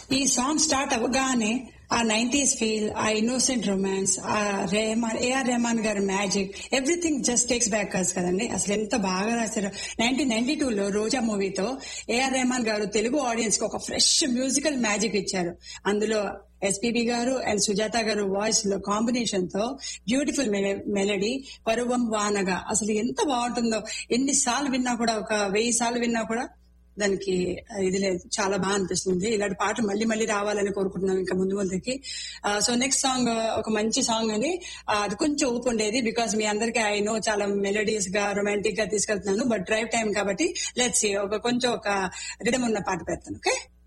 ఈ song start అవ్వగానే ఆ నైన్టీస్ ఫీల్ ఆ ఇన్నోసెంట్ రొమాన్స్ ఆ రెహమాన్ ఏఆర్ రెహమాన్ గారి magic everything just takes back us కదండి అసలు ఎంత బాగా రాశారు నైన్టీన్ నైన్టీ టూ లో రోజా మూవీతో ఏఆర్ రెహమాన్ గారు తెలుగు ఆడియన్స్ కి ఒక ఫ్రెష్ మ్యూజికల్ మ్యాజిక్ ఇచ్చారు అందులో ఎస్పీబీ గారు అండ్ సుజాత గారు వాయిస్ లో కాంబినేషన్ తో బ్యూటిఫుల్ మెలడీ పరువం వానగా అసలు ఎంత బాగుంటుందో ఎన్ని సార్లు విన్నా కూడా ఒక వెయ్యి సార్లు విన్నా కూడా దానికి ఇది లేదు చాలా బాగా అనిపిస్తుంది ఇలాంటి పాటలు మళ్ళీ మళ్ళీ రావాలని కోరుకుంటున్నాం ఇంకా ముందు ముందుకి సో నెక్స్ట్ సాంగ్ ఒక మంచి సాంగ్ అని ఆ, అది కొంచెం ఊపు ఉండేది బికాస్ మీ అందరికీ ఐ నో చాలా మెలడీస్ గా రొమాంటిక్ గా తీసుకెళ్తున్నాను బట్ డ్రైవ్ టైం కాబట్టి లెట్స్ ఒక కొంచెం ఒక రిధం ఉన్న పాట పెడతాను ఓకే